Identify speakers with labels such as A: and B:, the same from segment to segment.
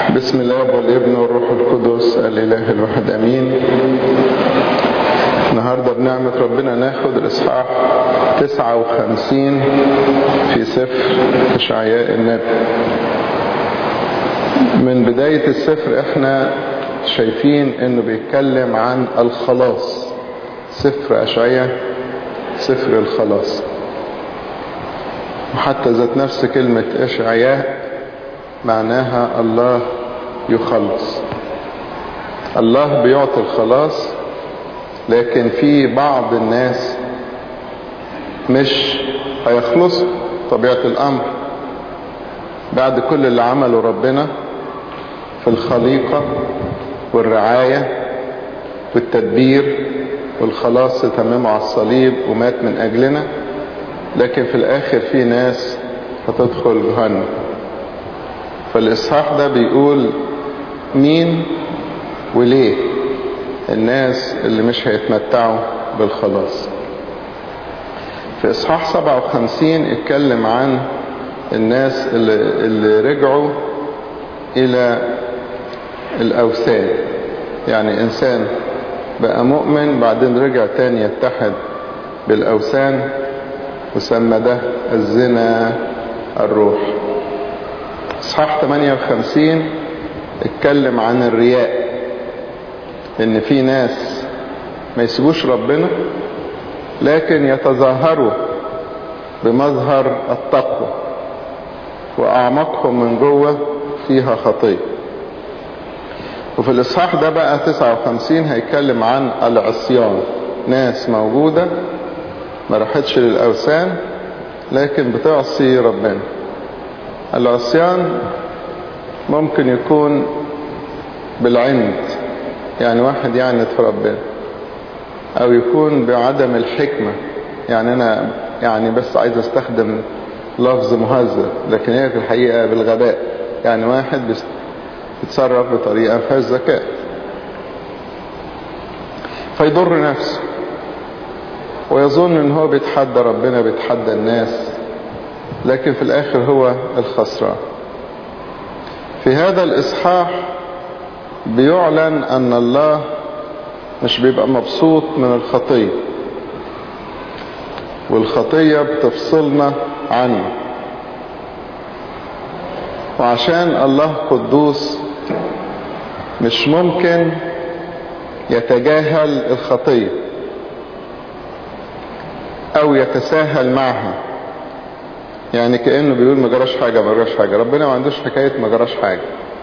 A: بسم الله والابن والروح القدس الإله الواحد أمين النهاردة بنعمة ربنا ناخد الإصحاح 59 في سفر إشعياء النبي من بداية السفر احنا شايفين انه بيتكلم عن الخلاص سفر أشعياء سفر الخلاص وحتى ذات نفس كلمة إشعياء معناها الله يخلص الله بيعطي الخلاص لكن في بعض الناس مش هيخلصوا طبيعة الأمر بعد كل اللي عمله ربنا في الخليقة والرعاية والتدبير والخلاص تمامه على الصليب ومات من أجلنا لكن في الآخر في ناس هتدخل جهنم فالإصحاح ده بيقول مين وليه الناس اللي مش هيتمتعوا بالخلاص في إصحاح 57 اتكلم عن الناس اللي, اللي رجعوا إلى الأوثان يعني إنسان بقى مؤمن بعدين رجع تاني يتحد بالأوثان وسمى ده الزنا الروح اصحاح 58 اتكلم عن الرياء ان في ناس ما يسيبوش ربنا لكن يتظاهروا بمظهر التقوى واعماقهم من جوه فيها خطيه وفي الاصحاح ده بقى 59 هيتكلم عن العصيان ناس موجوده ما راحتش للاوثان لكن بتعصي ربنا العصيان ممكن يكون بالعند يعني واحد يعند في ربنا او يكون بعدم الحكمة يعني انا يعني بس عايز استخدم لفظ مهذب لكن هي في الحقيقة بالغباء يعني واحد بيتصرف بطريقة فيهاش ذكاء فيضر نفسه ويظن ان هو بيتحدى ربنا بيتحدى الناس لكن في الاخر هو الخسران في هذا الاصحاح بيعلن ان الله مش بيبقى مبسوط من الخطية والخطية بتفصلنا عنه وعشان الله قدوس مش ممكن يتجاهل الخطية او يتساهل معها يعني كأنه بيقول ما جراش حاجة ما جراش حاجة ربنا ما عندوش حكاية ما جراش حاجة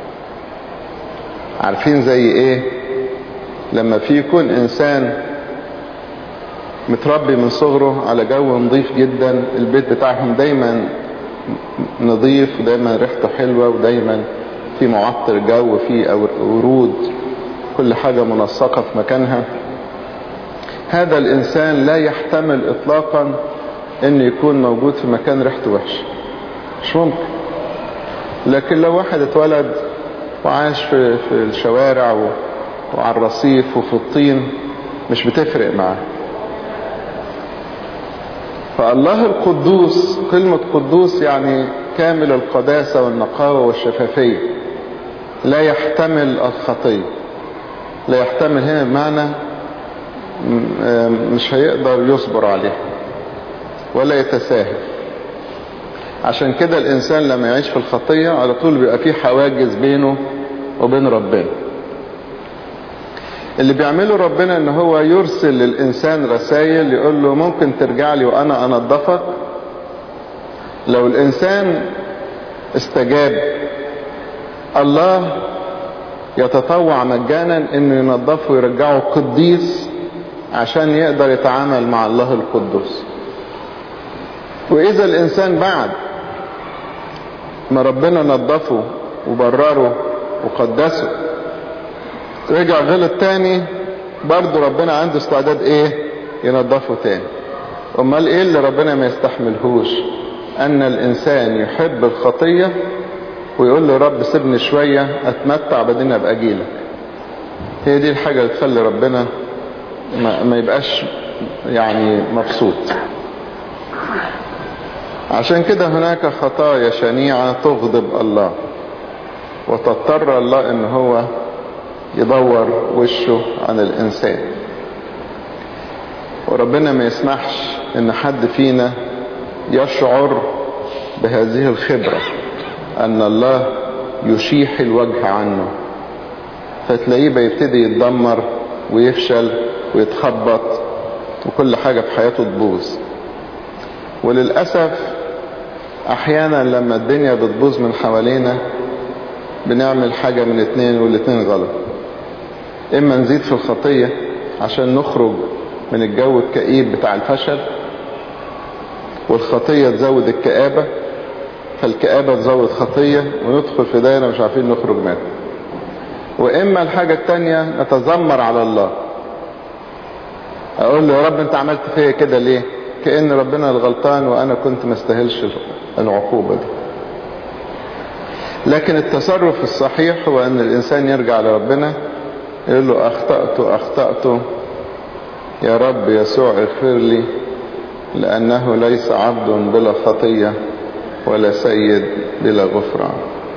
A: عارفين زي ايه لما في يكون انسان متربي من صغره على جو نظيف جدا البيت بتاعهم دايما نظيف ودايما ريحته حلوة ودايما في معطر جو في ورود كل حاجة منسقة في مكانها هذا الانسان لا يحتمل اطلاقا ان يكون موجود في مكان ريحته وحشه مش ممكن لكن لو واحد اتولد وعاش في, في الشوارع و... وعلى الرصيف وفي الطين مش بتفرق معاه فالله القدوس كلمة قدوس يعني كامل القداسة والنقاوة والشفافية لا يحتمل الخطية لا يحتمل هنا بمعنى مش هيقدر يصبر عليها ولا يتساهل عشان كده الإنسان لما يعيش في الخطية على طول بيبقى فيه حواجز بينه وبين ربنا اللي بيعمله ربنا ان هو يرسل للإنسان رسائل يقول له ممكن ترجع لي وأنا أنظفك لو الإنسان استجاب الله يتطوع مجانا انه ينظفه ويرجعه قديس عشان يقدر يتعامل مع الله القدوس وإذا الإنسان بعد ما ربنا نظفه وبرره وقدسه رجع غلط تاني برضه ربنا عنده استعداد ايه ينظفه تاني امال ايه اللي ربنا ما يستحملهوش ان الانسان يحب الخطية ويقول له رب سيبني شوية اتمتع بعدين ابقى اجيلك هي دي الحاجة اللي تخلي ربنا ما, ما يبقاش يعني مبسوط عشان كده هناك خطايا شنيعة تغضب الله وتضطر الله ان هو يدور وشه عن الانسان وربنا ما يسمحش ان حد فينا يشعر بهذه الخبرة ان الله يشيح الوجه عنه فتلاقيه بيبتدي يتدمر ويفشل ويتخبط وكل حاجة في حياته تبوظ وللأسف احيانا لما الدنيا بتبوظ من حوالينا بنعمل حاجة من اتنين والاتنين غلط اما نزيد في الخطية عشان نخرج من الجو الكئيب بتاع الفشل والخطية تزود الكآبة فالكآبة تزود خطية وندخل في دايرة مش عارفين نخرج منها واما الحاجة التانية نتذمر على الله اقول له يا رب انت عملت فيا كده ليه كأن ربنا الغلطان وانا كنت ما استاهلش العقوبة دي لكن التصرف الصحيح هو ان الانسان يرجع لربنا يقول له اخطأت اخطأت يا رب يسوع اغفر لي لانه ليس عبد بلا خطية ولا سيد بلا غفران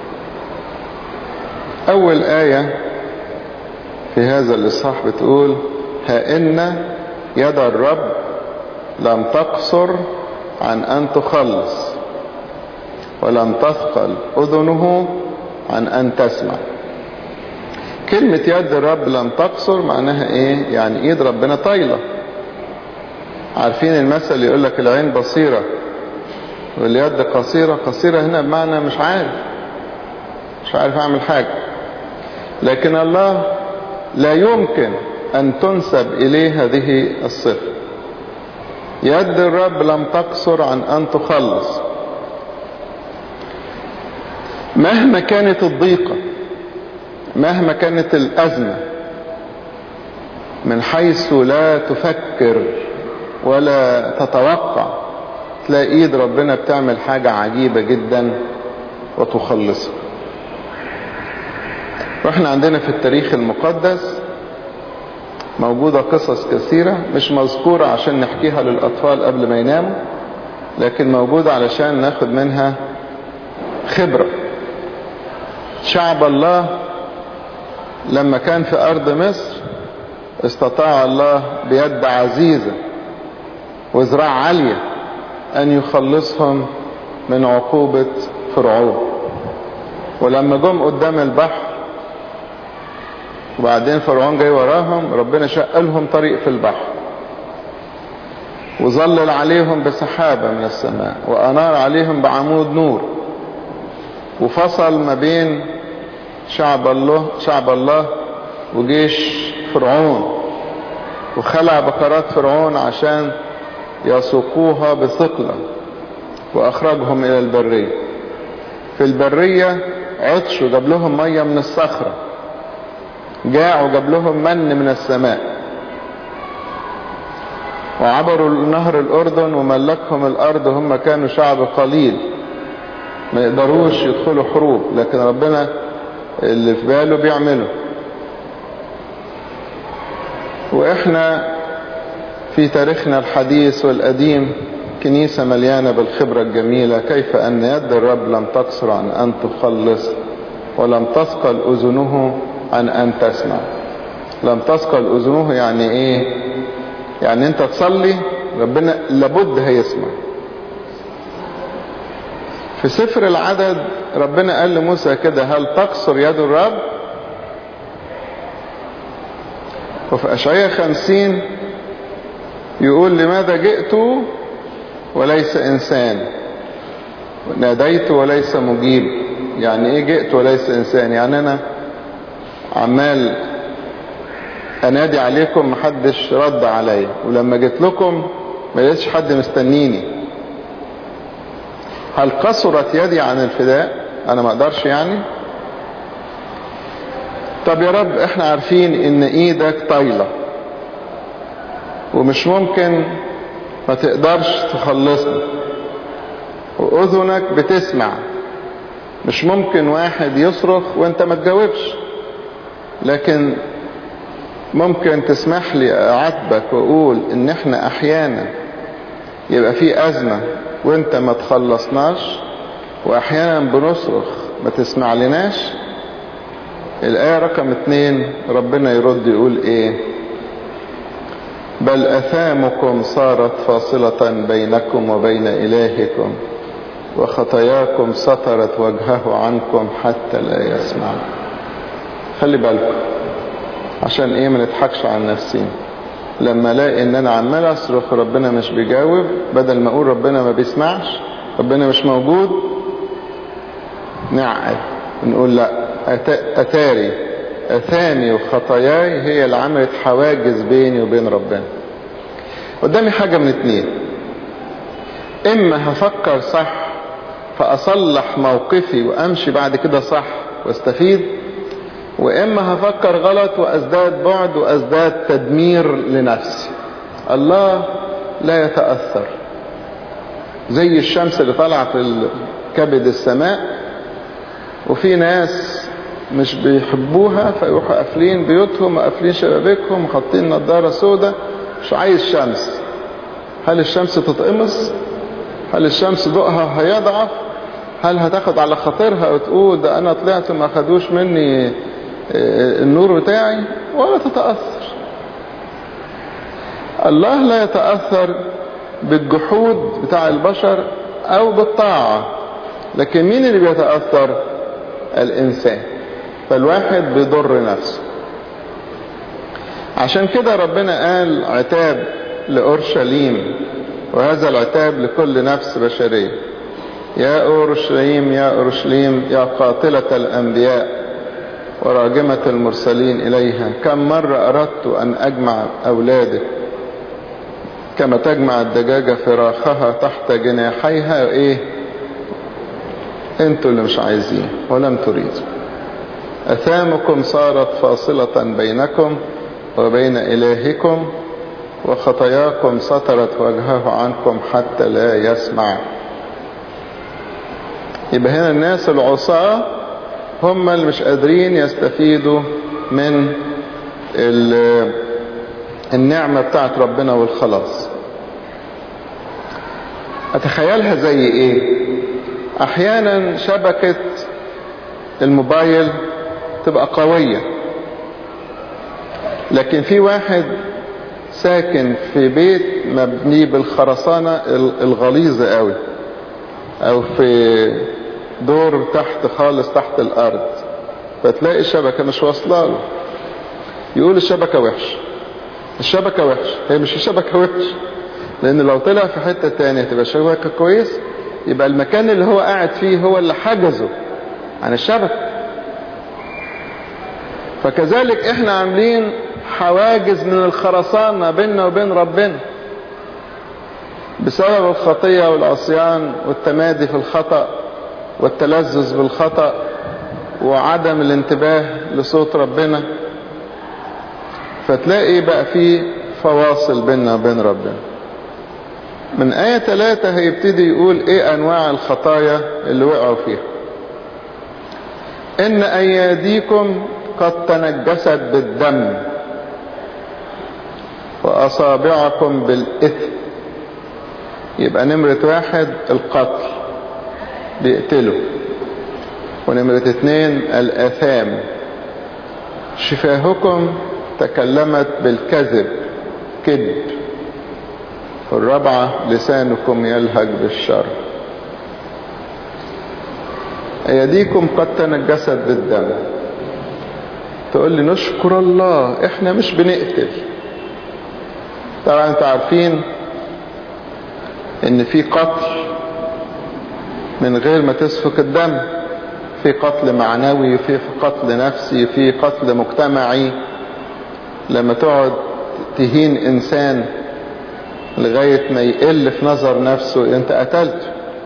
A: اول آية في هذا الاصحاح بتقول ها ان يد الرب لم تقصر عن ان تخلص ولم تثقل اذنه عن ان تسمع كلمة يد الرب لم تقصر معناها ايه يعني ايد ربنا طايلة عارفين المثل يقول لك العين بصيرة واليد قصيرة قصيرة هنا بمعنى مش عارف مش عارف اعمل حاجة لكن الله لا يمكن ان تنسب اليه هذه الصفة يد الرب لم تقصر عن ان تخلص مهما كانت الضيقة مهما كانت الأزمة من حيث لا تفكر ولا تتوقع تلاقي ايد ربنا بتعمل حاجة عجيبة جدا وتخلصها واحنا عندنا في التاريخ المقدس موجودة قصص كثيرة مش مذكورة عشان نحكيها للأطفال قبل ما يناموا لكن موجودة علشان ناخد منها خبرة شعب الله لما كان في أرض مصر استطاع الله بيد عزيزة وذراع عالية أن يخلصهم من عقوبة فرعون ولما جم قدام البحر وبعدين فرعون جاي وراهم ربنا شق لهم طريق في البحر وظلل عليهم بسحابة من السماء وأنار عليهم بعمود نور وفصل ما بين شعب الله شعب الله وجيش فرعون وخلع بقرات فرعون عشان يسوقوها بثقلة وأخرجهم إلى البرية في البرية عطشوا جاب لهم مية من الصخرة جاعوا جاب لهم من من السماء وعبروا نهر الأردن وملكهم الأرض هم كانوا شعب قليل ما يقدروش يدخلوا حروب لكن ربنا اللي في باله بيعمله واحنا في تاريخنا الحديث والقديم كنيسة مليانة بالخبرة الجميلة كيف أن يد الرب لم تقصر عن أن تخلص ولم تثقل أذنه عن أن تسمع لم تثقل أذنه يعني إيه يعني أنت تصلي ربنا لابد هيسمع في سفر العدد ربنا قال لموسى كده هل تقصر يد الرب وفي أشعية خمسين يقول لماذا جئت وليس إنسان ناديت وليس مجيب يعني ايه جئت وليس إنسان يعني أنا عمال أنادي عليكم محدش رد عليا ولما جيت لكم ما لقيتش حد مستنيني هل قصرت يدي عن الفداء انا ما اقدرش يعني طب يا رب احنا عارفين ان ايدك طايلة ومش ممكن ما تقدرش تخلصنا واذنك بتسمع مش ممكن واحد يصرخ وانت ما تجاوبش لكن ممكن تسمح لي اعاتبك واقول ان احنا احيانا يبقى في ازمة وانت ما تخلصناش واحيانا بنصرخ ما تسمع لناش الآية رقم اتنين ربنا يرد يقول ايه بل أثامكم صارت فاصلة بينكم وبين إلهكم وخطاياكم سطرت وجهه عنكم حتى لا يسمع خلي بالكم عشان ايه ما نضحكش على نفسين لما الاقي ان انا عمال اصرخ ربنا مش بيجاوب بدل ما اقول ربنا ما بيسمعش ربنا مش موجود نعقل نقول لا اتاري اثامي وخطاياي هي اللي عملت حواجز بيني وبين ربنا قدامي حاجة من اتنين اما هفكر صح فاصلح موقفي وامشي بعد كده صح واستفيد واما هفكر غلط وازداد بعد وازداد تدمير لنفسي الله لا يتأثر زي الشمس اللي طالعه في كبد السماء وفي ناس مش بيحبوها فيروحوا قافلين بيوتهم وقافلين شبابيكهم وحاطين نظارة سودة مش عايز شمس هل الشمس تتقمص هل الشمس ضوءها هيضعف هل هتاخد على خاطرها وتقول ده انا طلعت ما خدوش مني النور بتاعي ولا تتأثر الله لا يتأثر بالجحود بتاع البشر او بالطاعة لكن مين اللي بيتأثر الانسان فالواحد بيضر نفسه عشان كده ربنا قال عتاب لأورشليم وهذا العتاب لكل نفس بشرية يا أورشليم يا أورشليم يا قاتلة الأنبياء وراجمة المرسلين إليها كم مرة أردت أن أجمع أولادك كما تجمع الدجاجة فراخها تحت جناحيها إيه انتوا اللي مش عايزين ولم تريدوا أثامكم صارت فاصلة بينكم وبين إلهكم وخطاياكم سطرت وجهه عنكم حتى لا يسمع يبقى هنا الناس العصاة هم اللي مش قادرين يستفيدوا من النعمة بتاعت ربنا والخلاص أتخيلها زي إيه أحيانا شبكة الموبايل تبقى قوية لكن في واحد ساكن في بيت مبني بالخرسانة الغليظة قوي او في دور تحت خالص تحت الارض فتلاقي الشبكة مش واصلة له يقول الشبكة وحش الشبكة وحش هي مش الشبكة وحش لان لو طلع في حتة تانية تبقى الشبكة كويس يبقى المكان اللي هو قاعد فيه هو اللي حجزه عن الشبكة فكذلك احنا عاملين حواجز من الخرسانة بيننا وبين ربنا بسبب الخطية والعصيان والتمادي في الخطأ والتلذذ بالخطأ وعدم الانتباه لصوت ربنا فتلاقي بقى في فواصل بيننا وبين ربنا من آية ثلاثة هيبتدي يقول ايه انواع الخطايا اللي وقعوا فيها ان اياديكم قد تنجست بالدم واصابعكم بالاثم يبقى نمرة واحد القتل بيقتله ونمرة اتنين الاثام شفاهكم تكلمت بالكذب كذب والرابعة لسانكم يلهج بالشر ايديكم قد تنجست بالدم تقول لي نشكر الله احنا مش بنقتل طبعا انتوا عارفين ان في قتل من غير ما تسفك الدم في قتل معنوي في قتل نفسي في قتل مجتمعي لما تقعد تهين انسان لغاية ما يقل في نظر نفسه انت قتلته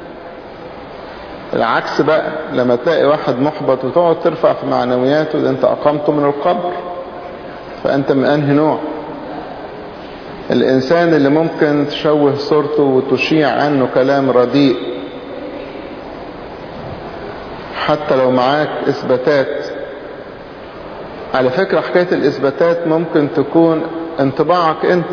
A: العكس بقى لما تلاقي واحد محبط وتقعد ترفع في معنوياته ده انت اقامته من القبر فانت من انهي نوع الانسان اللي ممكن تشوه صورته وتشيع عنه كلام رديء حتى لو معاك اثباتات على فكرة حكاية الاثباتات ممكن تكون انطباعك انت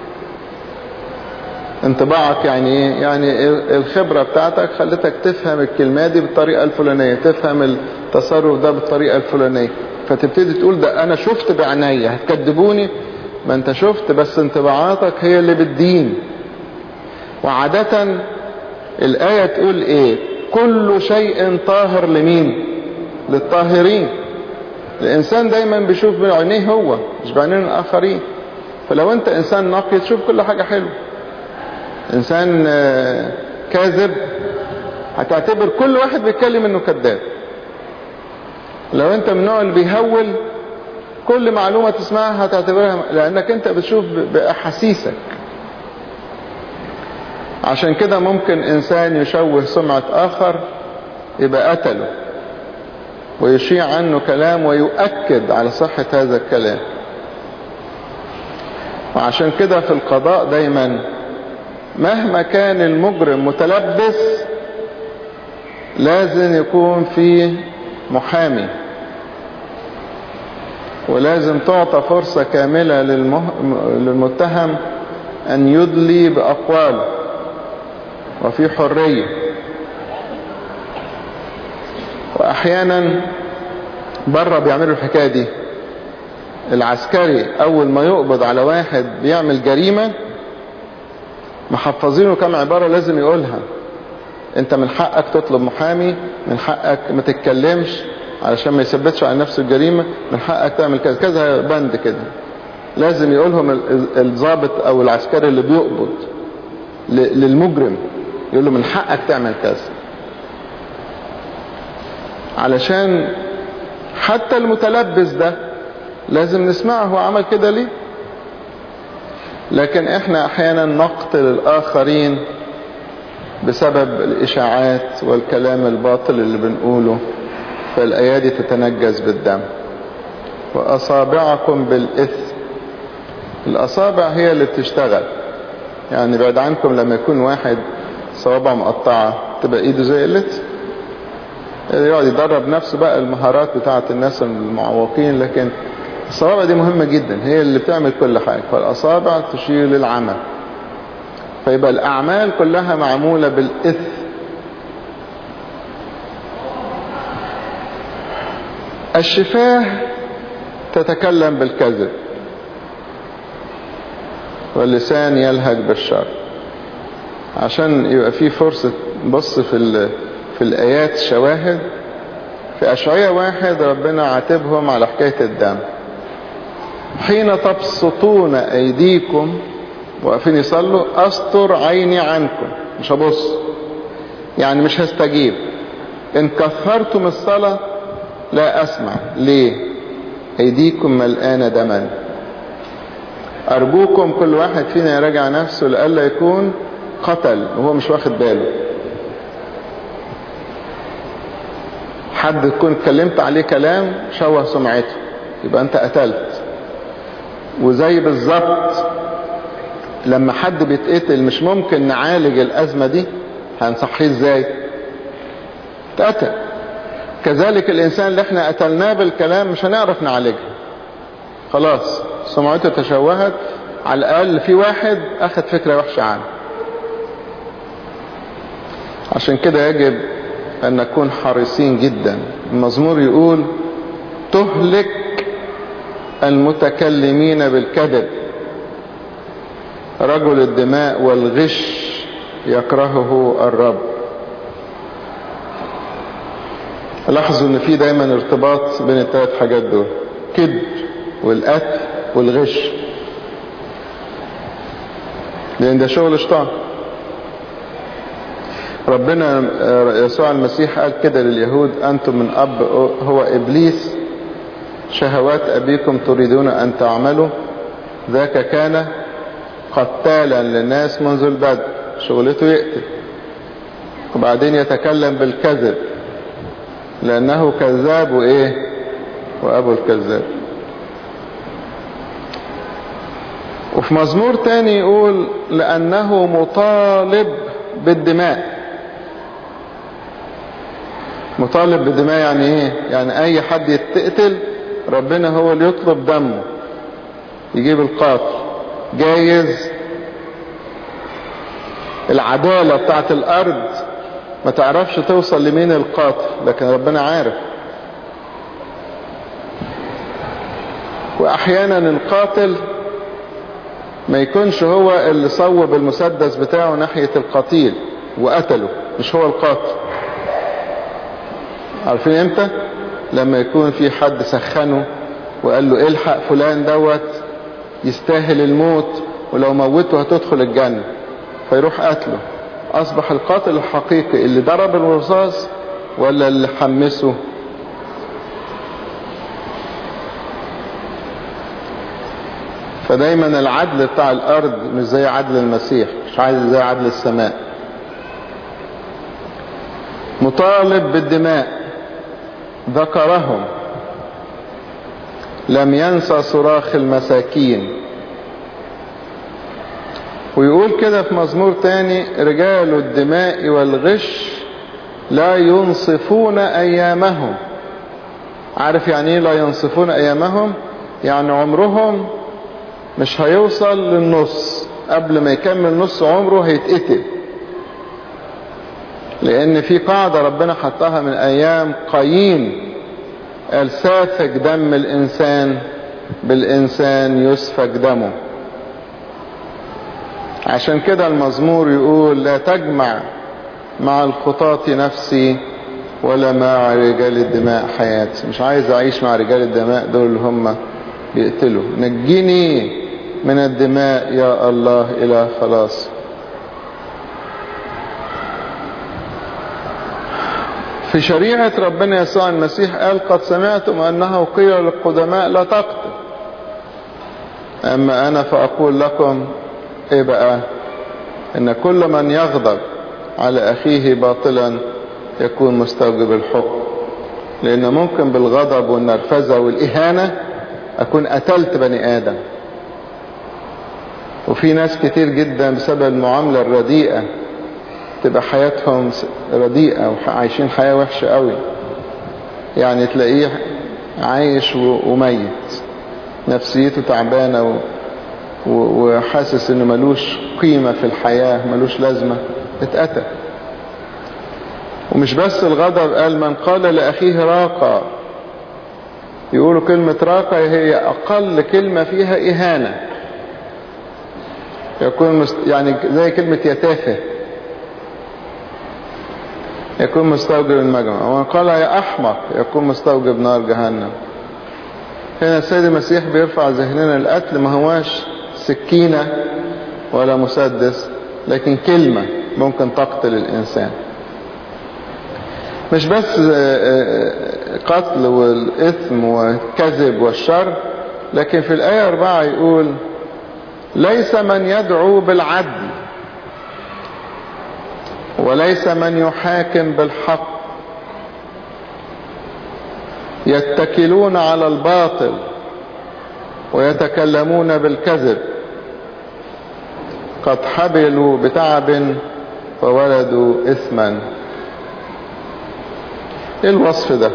A: انطباعك يعني ايه يعني الخبرة بتاعتك خلتك تفهم الكلمة دي بالطريقة الفلانية تفهم التصرف ده بالطريقة الفلانية فتبتدي تقول ده انا شفت بعناية هتكذبوني ما انت شفت بس انطباعاتك هي اللي بالدين وعادة الآية تقول ايه كل شيء طاهر لمين للطاهرين الانسان دايما بيشوف بعينيه هو مش بعينين الاخرين فلو انت انسان نقي تشوف كل حاجة حلوة انسان كاذب هتعتبر كل واحد بيتكلم انه كذاب لو انت من النوع اللي بيهول كل معلومة تسمعها هتعتبرها لانك انت بتشوف باحاسيسك عشان كده ممكن انسان يشوه سمعة اخر يبقى قتله ويشيع عنه كلام ويؤكد على صحة هذا الكلام وعشان كده في القضاء دايما مهما كان المجرم متلبس لازم يكون فيه محامي ولازم تعطى فرصة كاملة للمه... للمتهم أن يدلي بأقواله وفي حرية وأحيانا بره بيعملوا الحكاية دي العسكري أول ما يقبض على واحد بيعمل جريمة محفظينه كم عبارة لازم يقولها انت من حقك تطلب محامي من حقك ما تتكلمش علشان ما يثبتش على نفسه الجريمة من حقك تعمل كذا كذا بند كده لازم يقولهم الضابط او العسكري اللي بيقبض للمجرم يقول له من حقك تعمل كذا علشان حتى المتلبس ده لازم نسمعه هو عمل كده ليه لكن احنا احيانا نقتل الاخرين بسبب الاشاعات والكلام الباطل اللي بنقوله فالايادي تتنجس بالدم واصابعكم بالاثم الاصابع هي اللي بتشتغل يعني بعد عنكم لما يكون واحد صوابع مقطعة تبقى ايده زي اللت يقعد يدرب نفسه بقى المهارات بتاعة الناس المعوقين لكن الصوابع دي مهمة جدا هي اللي بتعمل كل حاجة فالأصابع تشير للعمل فيبقى الأعمال كلها معمولة بالإثم الشفاه تتكلم بالكذب واللسان يلهج بالشر عشان يبقى في فرصة بص في في الآيات شواهد في أشعية واحد ربنا عاتبهم على حكاية الدم حين تبسطون أيديكم واقفين يصلوا أستر عيني عنكم مش هبص يعني مش هستجيب إن كثرتم الصلاة لا أسمع ليه أيديكم ملآنة دما أرجوكم كل واحد فينا يراجع نفسه لألا يكون قتل وهو مش واخد باله حد تكون اتكلمت عليه كلام شوه سمعته يبقى انت قتلت وزي بالظبط لما حد بيتقتل مش ممكن نعالج الأزمة دي هنصحيه ازاي اتقتل كذلك الإنسان اللي احنا قتلناه بالكلام مش هنعرف نعالجها خلاص سمعته تشوهت على الأقل في واحد أخذ فكرة وحشة عنه عشان كده يجب أن نكون حريصين جدا المزمور يقول تهلك المتكلمين بالكذب رجل الدماء والغش يكرهه الرب لاحظوا ان في دايما ارتباط بين الثلاث حاجات دول كذب والقتل والغش لان ده شغل شيطان ربنا يسوع المسيح قال كده لليهود أنتم من أب هو إبليس شهوات أبيكم تريدون أن تعملوا ذاك كان قتالا للناس منذ البدء شغلته يقتل وبعدين يتكلم بالكذب لأنه كذاب وإيه وأبو الكذاب وفي مزمور تاني يقول لأنه مطالب بالدماء مطالب بالدماء يعني ايه يعني اي حد يتقتل ربنا هو اللي يطلب دمه يجيب القاتل جايز العدالة بتاعت الارض ما تعرفش توصل لمين القاتل لكن ربنا عارف واحيانا القاتل ما يكونش هو اللي صوب المسدس بتاعه ناحية القتيل وقتله مش هو القاتل عارفين امتى لما يكون في حد سخنه وقال له الحق فلان دوت يستاهل الموت ولو موته هتدخل الجنة فيروح قتله اصبح القاتل الحقيقي اللي ضرب الرصاص ولا اللي حمسه فدايما العدل بتاع الارض مش زي عدل المسيح مش عايز زي عدل السماء مطالب بالدماء ذكرهم لم ينسى صراخ المساكين ويقول كده في مزمور تاني رجال الدماء والغش لا ينصفون ايامهم عارف يعني ايه لا ينصفون ايامهم يعني عمرهم مش هيوصل للنص قبل ما يكمل نص عمره هيتقتل لان في قاعدة ربنا حطها من ايام قايين قال سافك دم الانسان بالانسان يسفك دمه عشان كده المزمور يقول لا تجمع مع الخطاة نفسي ولا مع رجال الدماء حياتي مش عايز اعيش مع رجال الدماء دول اللي هم بيقتلوا نجيني من الدماء يا الله الى خلاص في شريعة ربنا يسوع المسيح قال قد سمعتم أنه قيل للقدماء لا تقتل أما أنا فأقول لكم إيه بقى إن كل من يغضب على أخيه باطلا يكون مستوجب الحكم لأن ممكن بالغضب والنرفزة والإهانة أكون قتلت بني آدم وفي ناس كتير جدا بسبب المعاملة الرديئة تبقى حياتهم رديئة وعايشين حياة وحشة قوي يعني تلاقيه عايش وميت نفسيته تعبانة وحاسس انه ملوش قيمة في الحياة ملوش لازمة اتقتل ومش بس الغضب قال من قال لأخيه راقة يقولوا كلمة راقة هي أقل كلمة فيها إهانة يكون مست... يعني زي كلمة يتافه يكون مستوجب المجمع ومن قال يا أحمق يكون مستوجب نار جهنم هنا السيد المسيح بيرفع ذهننا القتل ما هواش سكينة ولا مسدس لكن كلمة ممكن تقتل الإنسان مش بس قتل والإثم والكذب والشر لكن في الآية أربعة يقول ليس من يدعو بالعدل وليس من يحاكم بالحق يتكلون على الباطل ويتكلمون بالكذب قد حبلوا بتعب وولدوا إثما ايه الوصف ده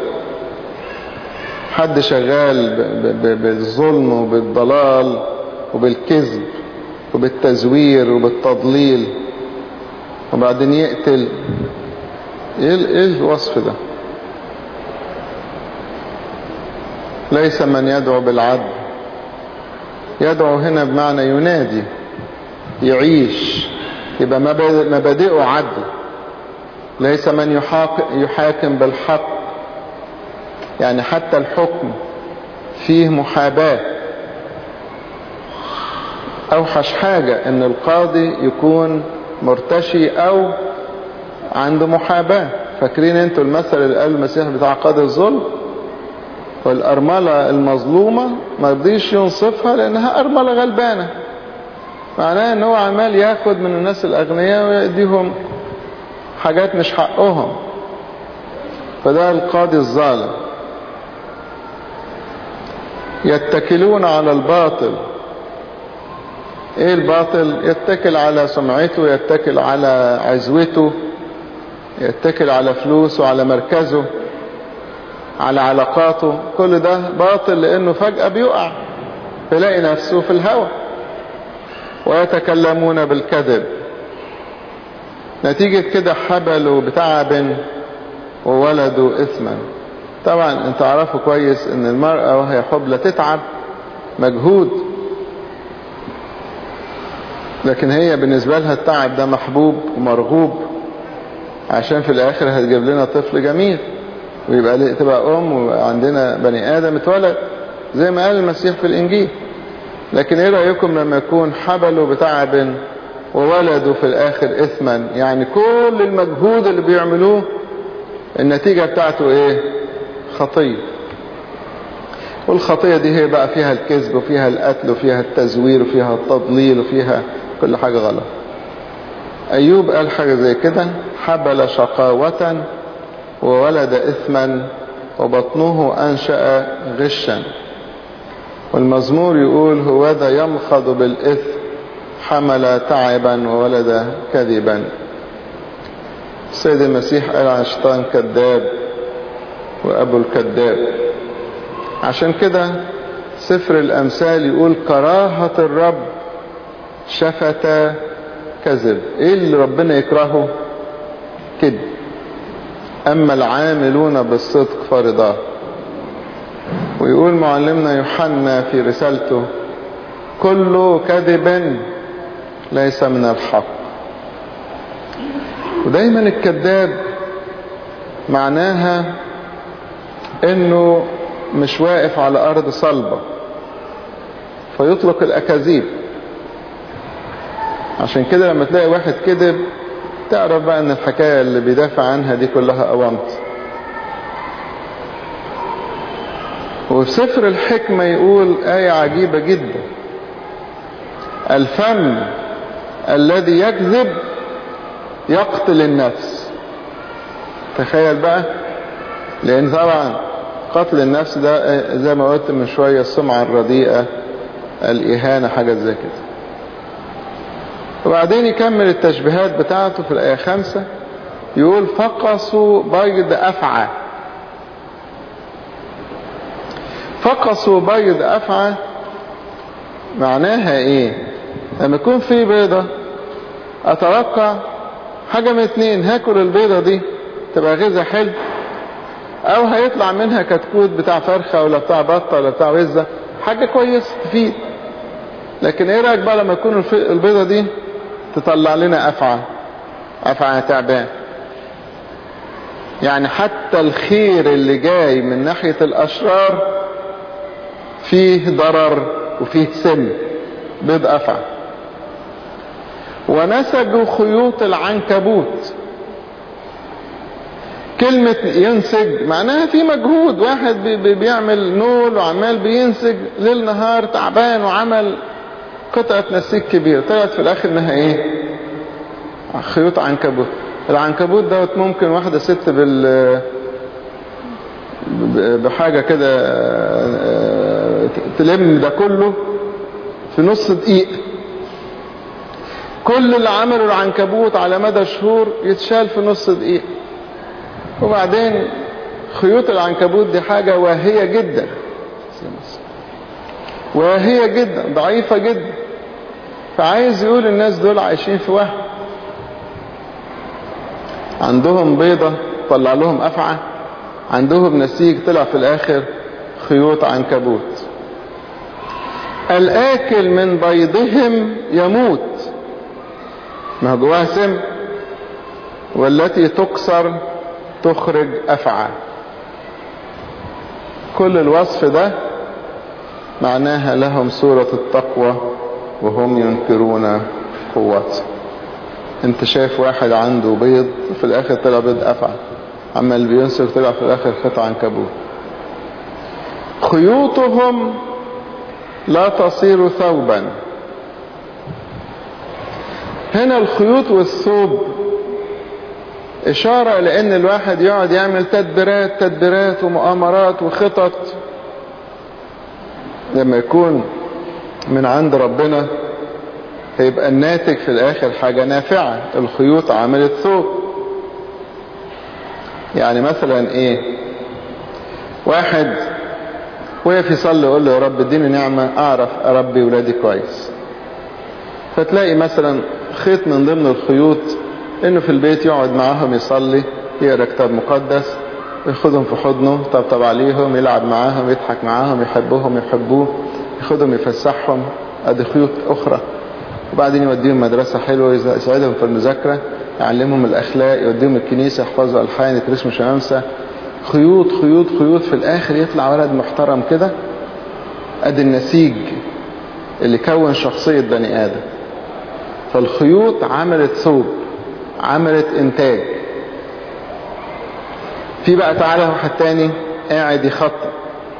A: حد شغال بالظلم وبالضلال وبالكذب وبالتزوير وبالتضليل وبعدين يقتل ايه ايه الوصف ده ليس من يدعو بالعدل يدعو هنا بمعنى ينادي يعيش يبقى مبادئه عدل ليس من يحاكم بالحق يعني حتى الحكم فيه محاباة اوحش حاجة ان القاضي يكون مرتشي او عنده محاباة فاكرين انتوا المثل اللي قال المسيح بتاع قاضي الظلم والأرملة المظلومة ما رضيش ينصفها لأنها أرملة غلبانة معناه ان هو عمال ياخد من الناس الأغنياء ويديهم حاجات مش حقهم فده القاضي الظالم يتكلون على الباطل ايه الباطل يتكل على سمعته يتكل على عزوته يتكل على فلوسه على مركزه على علاقاته كل ده باطل لانه فجأة بيقع بيلاقي نفسه في الهوى ويتكلمون بالكذب نتيجة كده حبلوا بتعب وولدوا اثما طبعا انت عرفوا كويس ان المرأة وهي حبلى تتعب مجهود لكن هي بالنسبة لها التعب ده محبوب ومرغوب عشان في الاخر هتجيب لنا طفل جميل ويبقى ليه تبقى ام وعندنا بني ادم اتولد زي ما قال المسيح في الانجيل لكن ايه رأيكم لما يكون حبلوا بتعب وولدوا في الاخر اثما يعني كل المجهود اللي بيعملوه النتيجة بتاعته ايه خطية والخطية دي هي بقى فيها الكذب وفيها القتل وفيها التزوير وفيها التضليل وفيها كل حاجة غلط ايوب قال حاجة زي كده حبل شقاوة وولد اثما وبطنه انشأ غشا والمزمور يقول هوذا يمخض بالإثم حمل تعبا وولد كذبا السيد المسيح قال عن الشيطان كذاب وأبو الكذاب عشان كده سفر الأمثال يقول كراهة الرب شفت كذب ايه اللي ربنا يكرهه كذب أما العاملون بالصدق فرضاه ويقول معلمنا يوحنا في رسالته كل كذب ليس من الحق ودايما الكذاب معناها انه مش واقف على ارض صلبة فيطلق الاكاذيب عشان كده لما تلاقي واحد كذب تعرف بقى ان الحكاية اللي بيدافع عنها دي كلها اوامط وفي سفر الحكمة يقول آية عجيبة جدا الفم الذي يكذب يقتل النفس تخيل بقى لان طبعا قتل النفس ده زي ما قلت من شوية السمعة الرديئة الاهانة حاجة زي كده وبعدين يكمل التشبيهات بتاعته في الآية خمسة يقول فقصوا بيض أفعى فقصوا بيض أفعى معناها ايه لما يكون في بيضة اتوقع حاجة من اتنين هاكل البيضة دي تبقى غذاء حلو او هيطلع منها كتكوت بتاع فرخة ولا بتاع بطة ولا بتاع وزة حاجة كويسة تفيد لكن ايه رأيك بقى لما يكون البيضة دي تطلع لنا افعى افعى تعبان يعني حتى الخير اللي جاي من ناحية الاشرار فيه ضرر وفيه سم بيض افعى ونسجوا خيوط العنكبوت كلمة ينسج معناها في مجهود واحد بي بي بيعمل نول وعمال بينسج ليل نهار تعبان وعمل قطعة نسيج كبير طلعت في الاخر انها ايه خيوط عنكبوت العنكبوت دوت ممكن واحدة ست بال بحاجة كده تلم ده كله في نص دقيقة كل اللي عمله العنكبوت على مدى شهور يتشال في نص دقيقة وبعدين خيوط العنكبوت دي حاجة واهية جدا واهية جدا ضعيفة جدا فعايز يقول الناس دول عايشين في وهم عندهم بيضة طلع لهم أفعى عندهم نسيج طلع في الآخر خيوط عنكبوت الآكل من بيضهم يموت ما هو جواها سم والتي تكسر تخرج أفعى كل الوصف ده معناها لهم صورة التقوى وهم ينكرون قوته انت شايف واحد عنده بيض في الاخر طلع بيض افعى عمال بينسك طلع في الاخر قطع عنكبوت خيوطهم لا تصير ثوبا هنا الخيوط والثوب اشارة لان الواحد يقعد يعمل تدبيرات تدبيرات ومؤامرات وخطط لما يكون من عند ربنا هيبقى الناتج في الاخر حاجة نافعة الخيوط عملت ثوب يعني مثلا ايه واحد وقف يصلي يقول له يا رب اديني نعمة اعرف اربي ولادي كويس فتلاقي مثلا خيط من ضمن الخيوط انه في البيت يقعد معاهم يصلي يقرا كتاب مقدس ياخدهم في حضنه طبطب عليهم يلعب معاهم يضحك معاهم يحبهم يحبوه ياخدهم يفسحهم ادي خيوط اخرى وبعدين يوديهم مدرسة حلوة يساعدهم في المذاكرة يعلمهم الاخلاق يوديهم الكنيسة يحفظوا الحان يترسموا شمامسة خيوط خيوط خيوط في الاخر يطلع ولد محترم كده ادي النسيج اللي كون شخصية بني ادم فالخيوط عملت ثوب عملت انتاج في بقى تعالى واحد تاني قاعد يخطط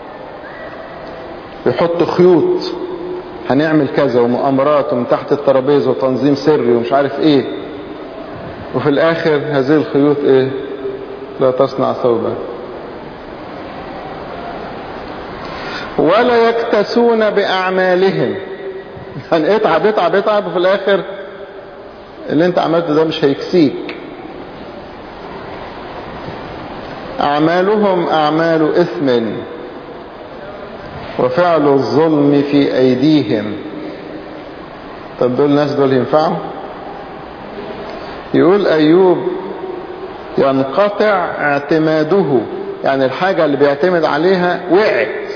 A: يحط خيوط هنعمل كذا ومؤامرات ومن تحت الترابيزه وتنظيم سري ومش عارف ايه وفي الاخر هذه الخيوط ايه لا تصنع ثوبا ولا يكتسون باعمالهم يعني اتعب اتعب اتعب وفي الاخر اللي انت عملته ده مش هيكسيك اعمالهم اعمال اثم وفعل الظلم في ايديهم طب دول الناس دول ينفعوا يقول ايوب ينقطع اعتماده يعني الحاجة اللي بيعتمد عليها وقعت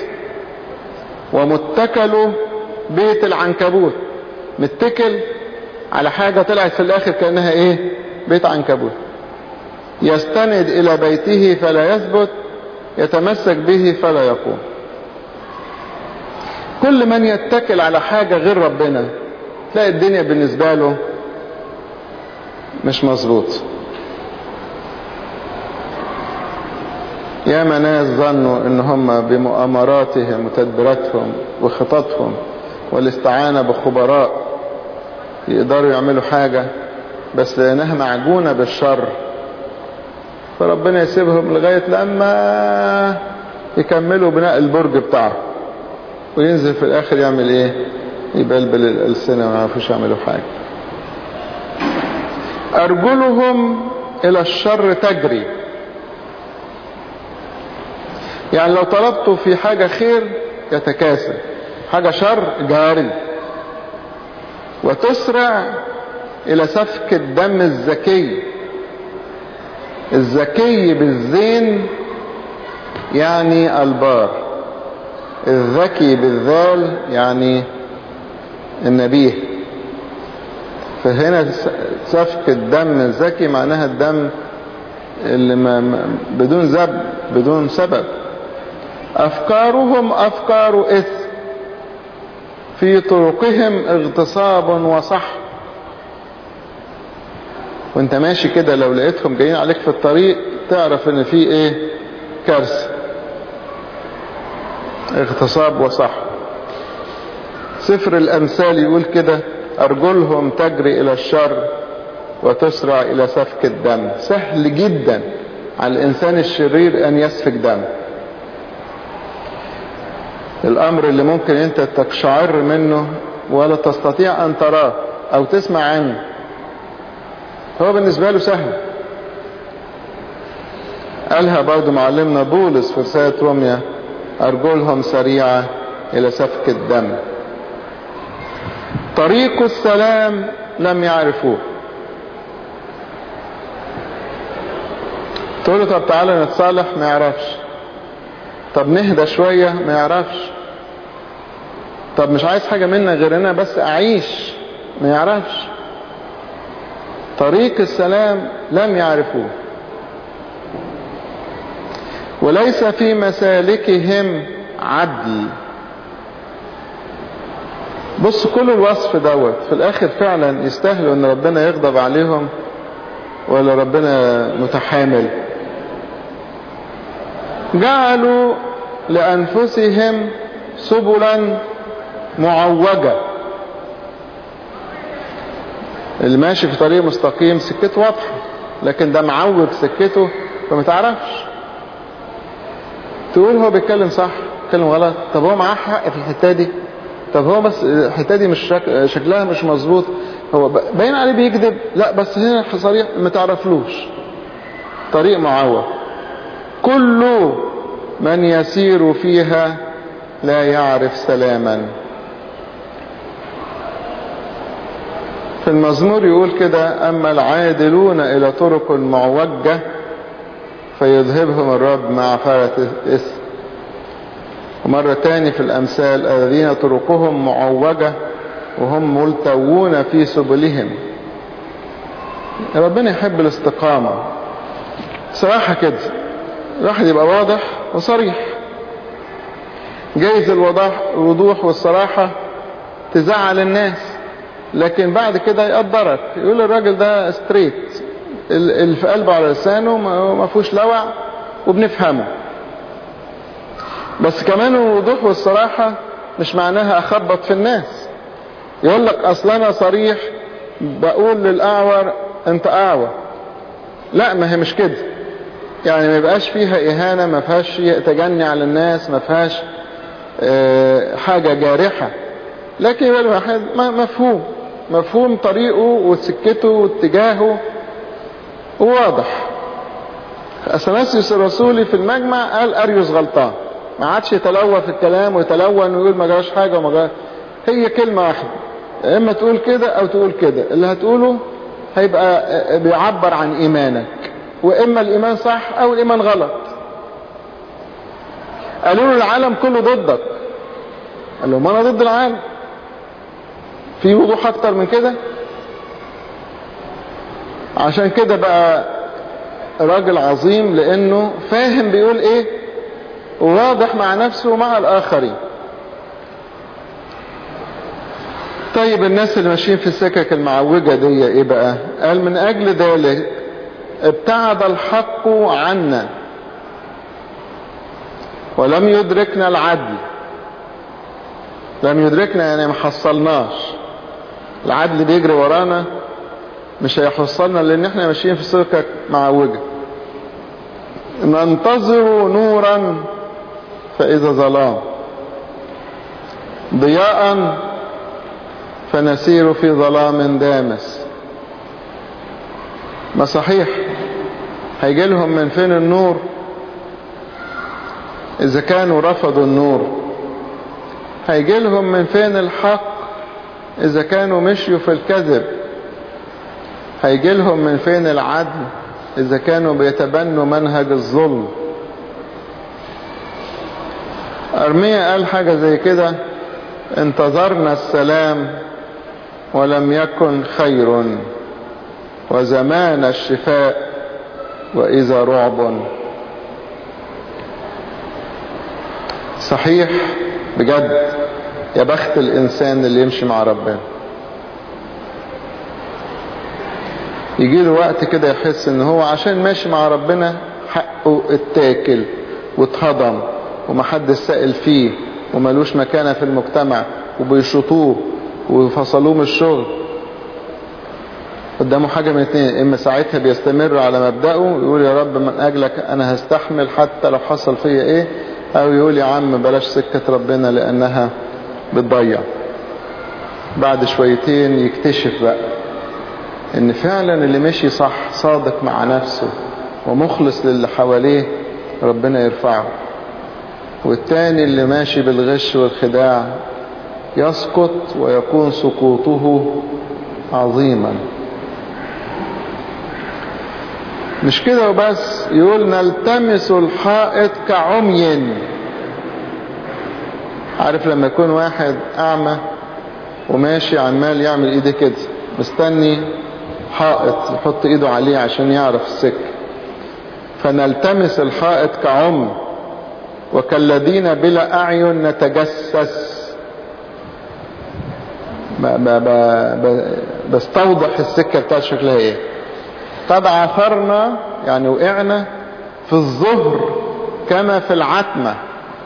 A: ومتكله بيت العنكبوت متكل على حاجة طلعت في الاخر كأنها ايه بيت عنكبوت يستند الى بيته فلا يثبت يتمسك به فلا يقوم كل من يتكل على حاجة غير ربنا تلاقي الدنيا بالنسبة له مش مظبوط ياما ناس ظنوا ان هم بمؤامراتهم وتدبيراتهم وخططهم والاستعانة بخبراء يقدروا يعملوا حاجة بس لانها معجونة بالشر فربنا يسيبهم لغاية لما يكملوا بناء البرج بتاعه وينزل في الاخر يعمل ايه يبلبل الالسنة وما يعرفوش يعملوا حاجة ارجلهم الى الشر تجري يعني لو طلبته في حاجة خير يتكاسل حاجة شر جاري وتسرع الى سفك الدم الزكي الزكي بالزين يعني البار الذكي بالذال يعني النبيه فهنا سفك الدم الزكي معناها الدم اللي ما بدون زب بدون سبب أفكارهم أفكار إثم في طرقهم اغتصاب وصح وانت ماشي كده لو لقيتهم جايين عليك في الطريق تعرف ان في ايه كارثة اغتصاب وصح سفر الامثال يقول كده ارجلهم تجري الى الشر وتسرع الى سفك الدم سهل جدا على الانسان الشرير ان يسفك دم الامر اللي ممكن انت تقشعر منه ولا تستطيع ان تراه او تسمع عنه هو بالنسبة له سهل قالها برضو معلمنا بولس في رسالة روميا أرجلهم سريعة إلى سفك الدم طريق السلام لم يعرفوه تقول له طب تعالى نتصالح ما يعرفش طب نهدى شوية ما يعرفش طب مش عايز حاجة منا غير انا بس اعيش ما يعرفش طريق السلام لم يعرفوه وليس في مسالكهم عدل بص كل الوصف دوت في الاخر فعلا يستاهلوا ان ربنا يغضب عليهم ولا ربنا متحامل جعلوا لانفسهم سبلا معوجه اللي ماشي في طريق مستقيم سكته واضحة لكن ده معوج سكته فما تعرفش تقول هو بيتكلم صح بيتكلم غلط طب هو معاه حق في الحتة دي طب هو بس الحتة دي مش شك... شكلها مش مظبوط هو باين عليه بيكذب لا بس هنا صريح ما تعرفلوش طريق معوج كل من يسير فيها لا يعرف سلاما في المزمور يقول كده أما العادلون إلى طرق معوجة فيذهبهم الرب مع فرة إثم ومرة تاني في الأمثال الذين طرقهم معوجة وهم ملتوون في سبلهم ربنا يحب الاستقامة صراحة كده الواحد يبقى واضح وصريح جايز الوضوح الوضوح والصراحة تزعل الناس لكن بعد كده يقدرك يقول الراجل ده ستريت اللي في قلبه على لسانه ما فيهوش لوع وبنفهمه بس كمان الوضوح والصراحة مش معناها اخبط في الناس يقول لك اصل انا صريح بقول للاعور انت اعور لا ما هي مش كده يعني ما يبقاش فيها اهانة ما فيهاش تجني على الناس ما فيهاش اه حاجة جارحة لكن يبقى الواحد مفهوم مفهوم طريقه وسكته واتجاهه وواضح اثناسيوس الرسولي في المجمع قال اريوس غلطان ما عادش يتلوى في الكلام ويتلون ويقول ما جراش حاجة وما جراش هي كلمة واحدة اما تقول كده او تقول كده اللي هتقوله هيبقى بيعبر عن ايمانك واما الايمان صح او الايمان غلط قالوا له العالم كله ضدك قال لهم انا ضد العالم في وضوح اكتر من كده عشان كده بقى راجل عظيم لانه فاهم بيقول ايه وواضح مع نفسه ومع الاخرين طيب الناس اللي ماشيين في السكك المعوجة دي ايه بقى قال من اجل ذلك ابتعد الحق عنا ولم يدركنا العدل لم يدركنا يعني ما حصلناش العدل بيجري ورانا مش هيحصلنا لان احنا ماشيين في سكك معوجة ننتظر نورا فاذا ظلام ضياء فنسير في ظلام دامس ما صحيح هيجي لهم من فين النور اذا كانوا رفضوا النور هيجي لهم من فين الحق اذا كانوا مشيوا في الكذب هيجي لهم من فين العدل اذا كانوا بيتبنوا منهج الظلم ارميا قال حاجة زي كده انتظرنا السلام ولم يكن خير وزمان الشفاء وإذا رعب صحيح بجد يا بخت الإنسان اللي يمشي مع ربنا يجي له وقت كده يحس ان هو عشان ماشي مع ربنا حقه اتاكل واتهضم ومحدش سائل فيه وملوش مكانة في المجتمع وبيشطوه وفصلوه من الشغل قدامه حاجة من اتنين اما ساعتها بيستمر على مبدأه يقول يا رب من اجلك انا هستحمل حتى لو حصل فيا ايه او يقول يا عم بلاش سكة ربنا لانها بتضيع بعد شويتين يكتشف بقى ان فعلا اللي مشي صح صادق مع نفسه ومخلص للي حواليه ربنا يرفعه والتاني اللي ماشي بالغش والخداع يسقط ويكون سقوطه عظيما مش كده وبس يقول نلتمس الحائط كعمي عارف لما يكون واحد اعمى وماشي عمال يعمل ايده كده مستني حائط يحط ايده عليه عشان يعرف السكة فنلتمس الحائط كعمي وكالذين بلا اعين نتجسس ب ب ب بستوضح السكة بتاعت شكلها ايه قد عثرنا يعني وقعنا في الظهر كما في العتمة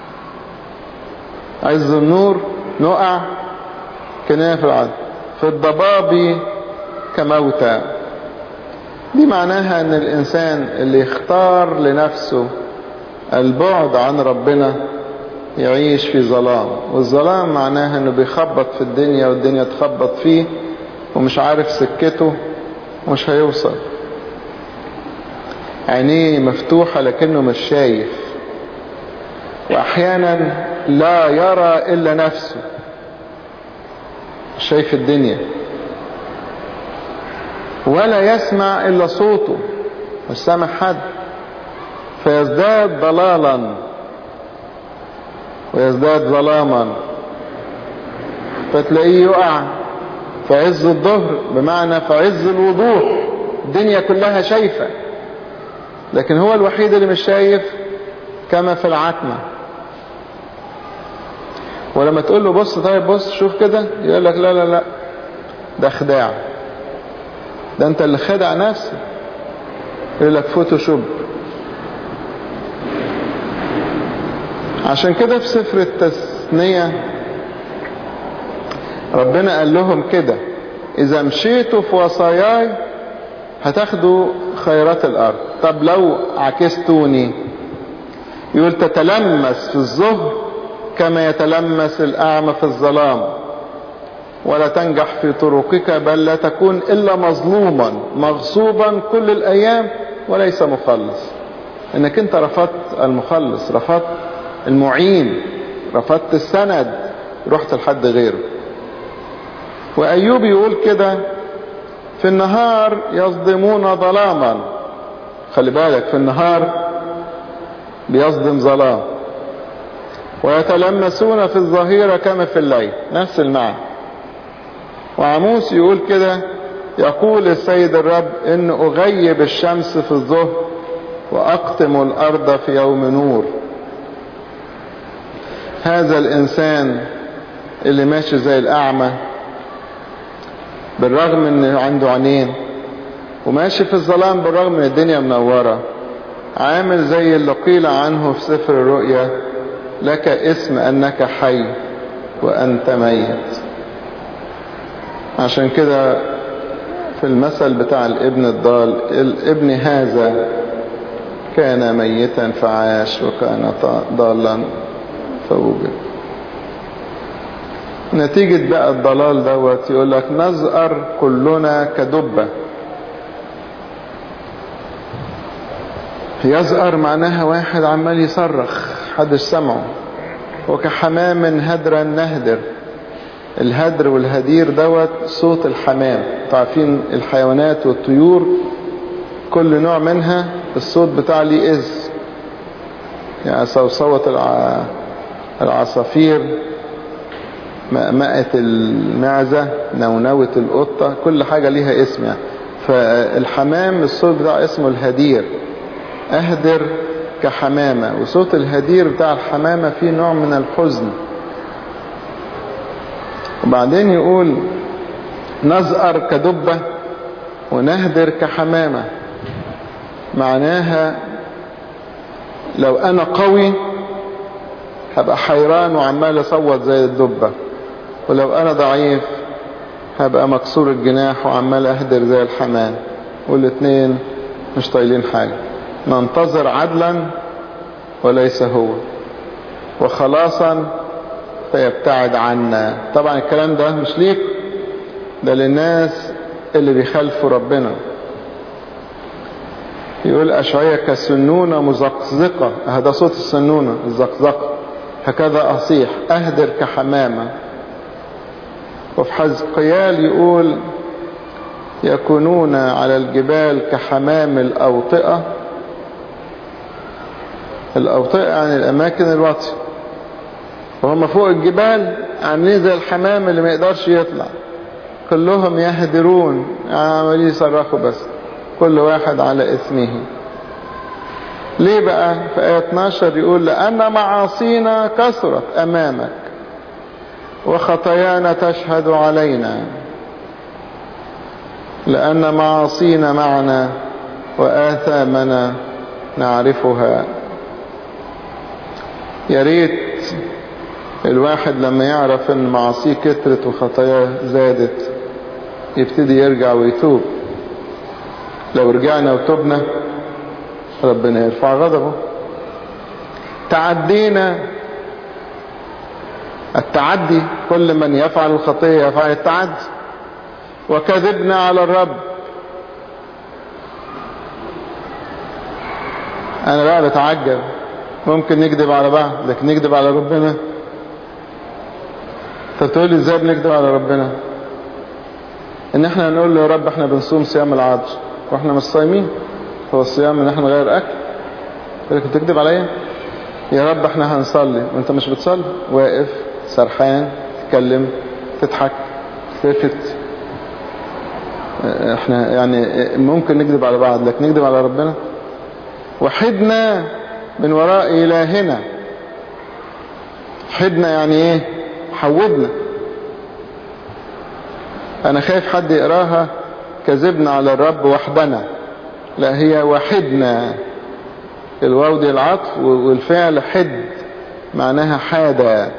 A: عز النور نقع كنا في العتمة في الضباب كموتى دي معناها ان الانسان اللي يختار لنفسه البعد عن ربنا يعيش في ظلام والظلام معناها انه بيخبط في الدنيا والدنيا تخبط فيه ومش عارف سكته ومش هيوصل عينيه مفتوحة لكنه مش شايف واحيانا لا يرى الا نفسه مش شايف الدنيا ولا يسمع الا صوته مش سامع حد فيزداد ضلالا ويزداد ظلاما فتلاقيه يقع في عز الظهر بمعنى في عز الوضوح الدنيا كلها شايفة لكن هو الوحيد اللي مش شايف كما في العتمة ولما تقول له بص طيب بص شوف كده يقول لك لا لا لا ده خداع ده انت اللي خدع نفسك يقول لك فوتوشوب عشان كده في سفر التثنية ربنا قال لهم كده إذا مشيتوا في وصاياي هتاخدوا خيرات الأرض طب لو عكستوني يقول تتلمس في الظهر كما يتلمس الأعمى في الظلام ولا تنجح في طرقك بل لا تكون إلا مظلوما مغصوبا كل الأيام وليس مخلص انك انت رفضت المخلص رفضت المعين رفضت السند رحت لحد غيره وأيوب يقول كده في النهار يصدمون ظلاما خلي بالك في النهار بيصدم ظلام ويتلمسون في الظهيرة كما في الليل نفس المعنى وعموس يقول كده يقول السيد الرب ان اغيب الشمس في الظهر واقتم الارض في يوم نور هذا الانسان اللي ماشي زي الاعمى بالرغم ان عنده عينين وماشي في الظلام بالرغم ان الدنيا منورة عامل زي اللي قيل عنه في سفر الرؤيا لك اسم انك حي وانت ميت عشان كده في المثل بتاع الابن الضال الابن هذا كان ميتا فعاش وكان ضالا فوجد نتيجة بقى الضلال دوت يقول لك نزأر كلنا كدبة يزأر معناها واحد عمال يصرخ حدش سمعه وكحمام هدرا نهدر الهدر والهدير دوت صوت الحمام تعرفين الحيوانات والطيور كل نوع منها الصوت بتاع ليه إز يعني صوصوة الع... العصافير مأمأة المعزة نونوة القطة كل حاجة ليها اسم يعني فالحمام الصوت بتاع اسمه الهدير أهدر كحمامة وصوت الهدير بتاع الحمامة فيه نوع من الحزن وبعدين يقول نزأر كدبة ونهدر كحمامة معناها لو أنا قوي هبقى حيران وعمال أصوت زي الدبة ولو أنا ضعيف هبقى مكسور الجناح وعمال أهدر زي الحمام والاتنين مش طايلين حاجة ننتظر عدلا وليس هو وخلاصا فيبتعد عنا طبعا الكلام ده مش ليك ده للناس اللي بيخالفوا ربنا يقول أشعية كسنونة مزقزقة هذا صوت السنونة الزقزقة هكذا أصيح أهدر كحمامة وفي حزقيال يقول يكونون على الجبال كحمام الأوطئة الأوطئة يعني الأماكن الواطية وهم فوق الجبال عاملين زي الحمام اللي ما يقدرش يطلع كلهم يهدرون عمالين يصرخوا بس كل واحد على اسمه ليه بقى في آية 12 يقول لأن معاصينا كثرت أمامك وخطايانا تشهد علينا لأن معاصينا معنا وآثامنا نعرفها يا ريت الواحد لما يعرف ان معاصيه كترت وخطاياه زادت يبتدي يرجع ويتوب لو رجعنا وتوبنا ربنا يرفع غضبه تعدينا التعدي كل من يفعل الخطية يفعل التعدي وكذبنا على الرب انا بقى بتعجب ممكن نكذب على بعض لكن نكذب على ربنا فتقول لي ازاي بنكذب على ربنا ان احنا نقول له يا رب احنا بنصوم صيام العذر واحنا مش صايمين هو الصيام ان احنا نغير اكل يقول لك بتكذب عليا يا رب احنا هنصلي وانت مش بتصلي واقف سرحان تتكلم تضحك تلفت احنا يعني ممكن نكذب على بعض لكن نكذب على ربنا وحدنا من وراء إلهنا حدنا يعني ايه حودنا انا خايف حد يقراها كذبنا على الرب وحدنا لا هي وحدنا الواو دي العطف والفعل حد معناها حادة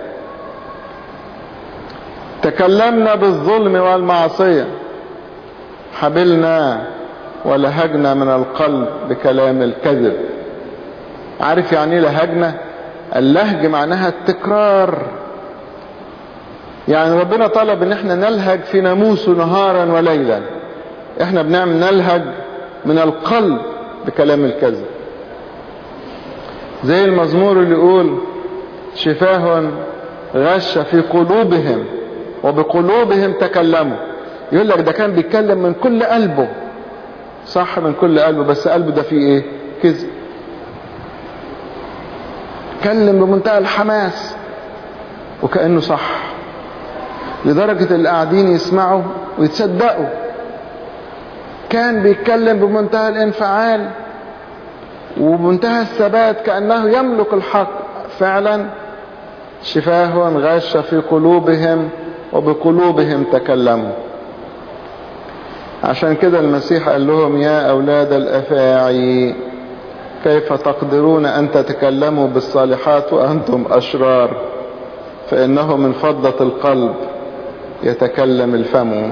A: تكلمنا بالظلم والمعصية حبلنا ولهجنا من القلب بكلام الكذب عارف يعني ايه لهجنا اللهج معناها التكرار يعني ربنا طلب ان احنا نلهج في ناموسه نهارا وليلا احنا بنعمل نلهج من القلب بكلام الكذب زي المزمور اللي يقول شفاه غش في قلوبهم وبقلوبهم تكلموا يقول لك ده كان بيتكلم من كل قلبه صح من كل قلبه بس قلبه ده فيه ايه كذب اتكلم بمنتهى الحماس وكأنه صح لدرجة اللي قاعدين يسمعوا ويتصدقوا كان بيتكلم بمنتهى الانفعال وبمنتهى الثبات كأنه يملك الحق فعلا شفاه غش في قلوبهم وبقلوبهم تكلموا عشان كده المسيح قال لهم يا أولاد الأفاعي كيف تقدرون أن تتكلموا بالصالحات وأنتم أشرار فإنه من فضة القلب يتكلم الفم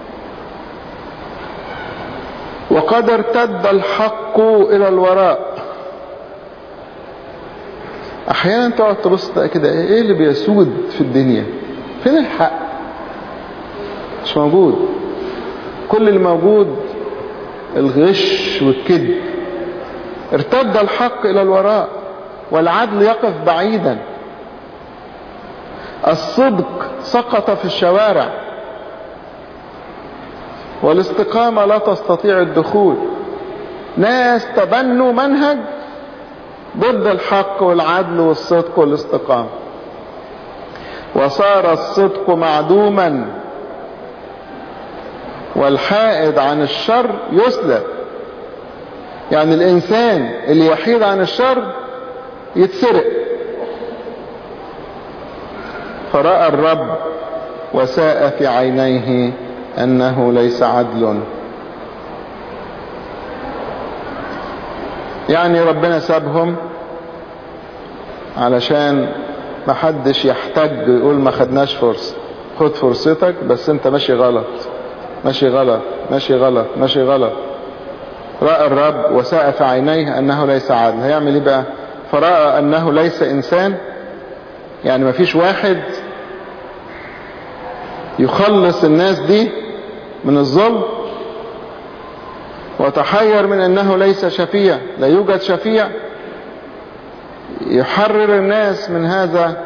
A: وقد ارتد الحق إلى الوراء أحيانا تقعد تبص كده إيه اللي بيسود في الدنيا فين الحق مش موجود كل اللي موجود الغش والكذب ارتد الحق إلى الوراء والعدل يقف بعيدا الصدق سقط في الشوارع والاستقامة لا تستطيع الدخول ناس تبنوا منهج ضد الحق والعدل والصدق والاستقامة وصار الصدق معدوما والحائد عن الشر يسلب يعني الإنسان اللي يحيد عن الشر يتسرق فرأى الرب وساء في عينيه أنه ليس عدل يعني ربنا سابهم علشان ما حدش يحتج يقول ما خدناش فرصة خد فرصتك بس انت ماشي غلط ماشي غلط ماشي غلط ماشي غلط رأى الرب وساء في عينيه أنه ليس عادل هيعمل ايه بقى فرأى أنه ليس إنسان يعني ما فيش واحد يخلص الناس دي من الظلم وتحير من أنه ليس شفيع لا يوجد شفيع يحرر الناس من هذا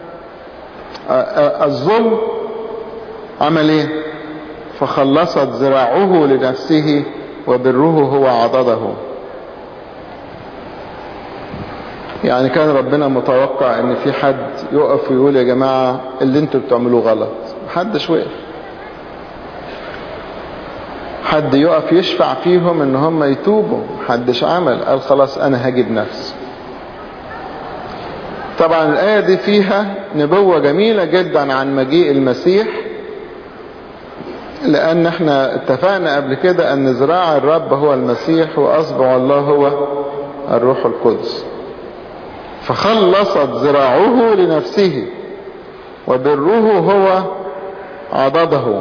A: الظلم عمل ايه فخلصت ذراعه لنفسه وبره هو عضده يعني كان ربنا متوقع ان في حد يقف ويقول يا جماعة اللي انتوا بتعملوه غلط محدش وقف حد يقف يشفع فيهم ان هم يتوبوا محدش عمل قال خلاص انا هجيب نفسي طبعا الآية دي فيها نبوة جميلة جدا عن مجيء المسيح لأن احنا اتفقنا قبل كده أن ذراع الرب هو المسيح وأصبع الله هو الروح القدس فخلصت ذراعه لنفسه وبره هو عضده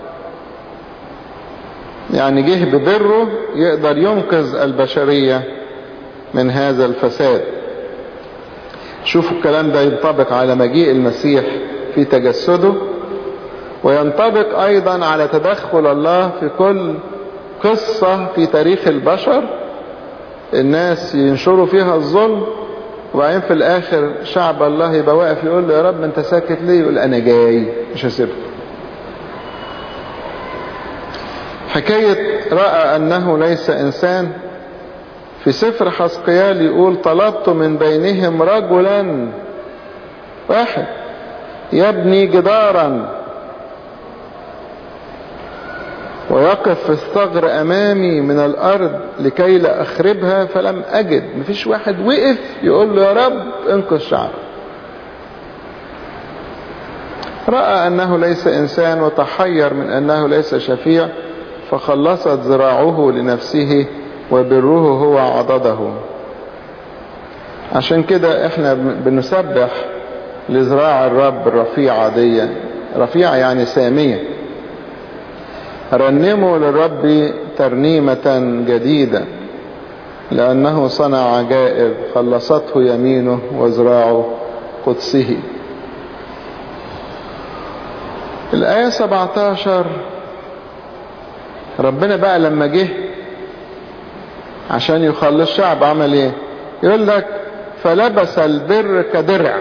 A: يعني جه ببره يقدر ينقذ البشرية من هذا الفساد شوفوا الكلام ده ينطبق على مجيء المسيح في تجسده وينطبق ايضا على تدخل الله في كل قصة في تاريخ البشر الناس ينشروا فيها الظلم وبعدين في الاخر شعب الله يبقى واقف يقول له يا رب انت ساكت ليه يقول انا جاي مش هسيبك حكاية رأى انه ليس انسان في سفر حسقيال يقول طلبت من بينهم رجلا واحد يبني جدارا ويقف في الثغر امامي من الارض لكي لا اخربها فلم اجد مفيش واحد وقف يقول له يا رب انقذ شعب رأى انه ليس انسان وتحير من انه ليس شفيع فخلصت ذراعه لنفسه وبره هو عضده عشان كده احنا بنسبح لذراع الرب الرفيعة دي رفيعة يعني سامية رنموا للرب ترنيمة جديدة لأنه صنع عجائب خلصته يمينه وذراعه قدسه الآية 17 ربنا بقى لما جه عشان يخلص شعب عمل ايه يقول لك فلبس البر كدرع